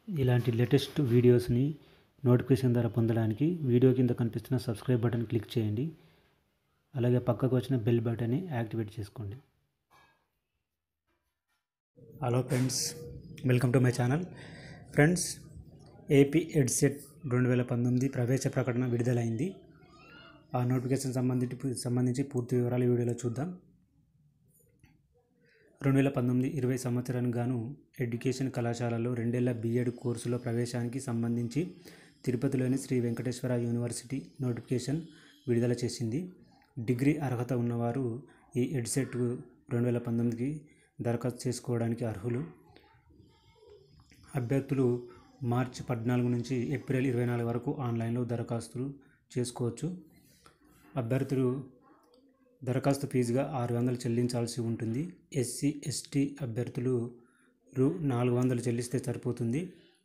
ఇలాంటి లేటెస్ట్ వీడియోస్ని నోటిఫికేషన్ ద్వారా పొందడానికి వీడియో కింద కనిపిస్తున్న సబ్స్క్రైబ్ బటన్ క్లిక్ చేయండి అలాగే పక్కకు వచ్చిన బెల్ బటన్ని యాక్టివేట్ చేసుకోండి hello friends welcome to my channel friends AP EdCET రెండు వేల పంతొమ్మిది ప్రవేశ ప్రకటన విడుదలైంది ఆ నోటిఫికేషన్ సంబంధించి సంబంధించి పూర్తి వివరాలు ఈ వీడియోలో చూద్దాం రెండు వేల పంతొమ్మిది ఇరవై సంవత్సరానికి గాను ఎడ్యుకేషన్ కళాశాలలో రెండేళ్ల బీఎడ్ కోర్సులో ప్రవేశానికి సంబంధించి తిరుపతిలోని శ్రీ వెంకటేశ్వర యూనివర్సిటీ నోటిఫికేషన్ విడుదల చేసింది డిగ్రీ అర్హత ఉన్నవారు ఈ ఎడ్సెట్ రెండు వేల పంతొమ్మిదికి దరఖాస్తు చేసుకోవడానికి అర్హులు అభ్యర్థులు మార్చి పద్నాలుగు నుంచి ఏప్రిల్ ఇరవై నాలుగు వరకు ఆన్లైన్లో దరఖాస్తులు చేసుకోవచ్చు అభ్యర్థులు దరఖాస్తు ఫీజుగా ఆరు వందలు చెల్లించాల్సి ఉంటుంది ఎస్సీ ఎస్టీ అభ్యర్థులు రు నాలుగు వందలు చెల్లిస్తే సరిపోతుంది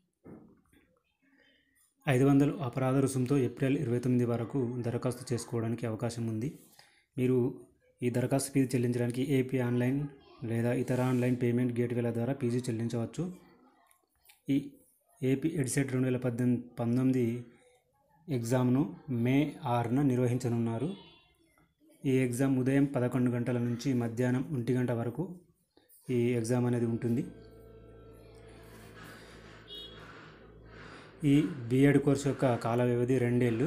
ఐదు వందలు అపరాధ రుసుముతో ఏప్రిల్ ఇరవై తొమ్మిది వరకు దరఖాస్తు చేసుకోవడానికి అవకాశం ఉంది మీరు ఈ దరఖాస్తు ఫీజు చెల్లించడానికి ఏపీ ఆన్లైన్ లేదా ఇతర ఆన్లైన్ పేమెంట్ గేట్వేల ద్వారా ఫీజు చెల్లించవచ్చు ఈ ఏపీ ఎడ్సెట్ రెండు వేల పద్దెనిమిది పంతొమ్మిది ఎగ్జామ్ను మే ఆరున నిర్వహించనున్నారు ఈ ఎగ్జామ్ ఉదయం పదకొండు గంటల నుంచి మధ్యాహ్నం ఒంటి గంట వరకు ఈ ఎగ్జామ్ అనేది ఉంటుంది ఈ బీఎడ్ కోర్సు యొక్క కాల వ్యవధి రెండేళ్ళు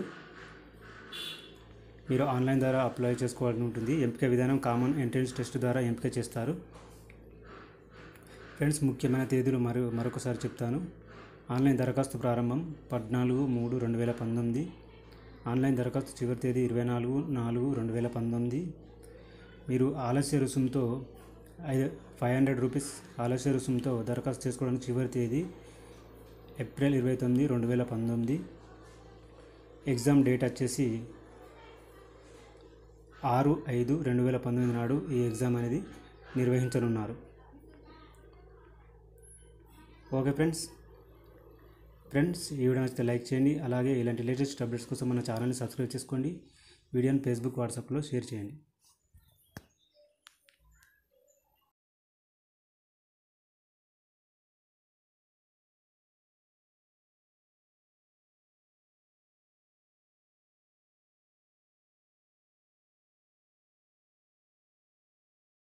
మీరు ఆన్లైన్ ద్వారా అప్లై చేసుకోవాల్సి ఉంటుంది ఎంపిక విధానం కామన్ ఎంట్రన్స్ టెస్ట్ ద్వారా ఎంపిక చేస్తారు ఫ్రెండ్స్ ముఖ్యమైన తేదీలు మరో మరొకసారి చెప్తాను ఆన్లైన్ దరఖాస్తు ప్రారంభం పద్నాలుగు మూడు రెండు వేల పంతొమ్మిది ఆన్లైన్ దరఖాస్తు చివరి తేదీ ఇరవై నాలుగు నాలుగు రెండు వేల పంతొమ్మిది మీరు ఆలస్య రుసుముతో ఐదు ఫైవ్ హండ్రెడ్ రూపీస్ ఆలస్య రుసుముతో దరఖాస్తు చేసుకోవడానికి చివరి తేదీ ఏప్రిల్ ఇరవై తొమ్మిది రెండు వేల పంతొమ్మిది ఎగ్జామ్ డేట్ వచ్చేసి ఆరు ఐదు రెండు వేల పంతొమ్మిది నాడు ఈ ఎగ్జామ్ అనేది నిర్వహించనున్నారు ఓకే ఫ్రెండ్స్ ఫ్రెండ్స్ ఈ వీడియో నచ్చితే లైక్ చేయండి అలాగే ఇలాంటి లేటెస్ట్ అప్డేట్స్ కోసం మన ఛానల్ని సబ్స్క్రైబ్ చేసుకోండి వీడియోని ఫేస్బుక్ వాట్సాప్లో షేర్ చేయండి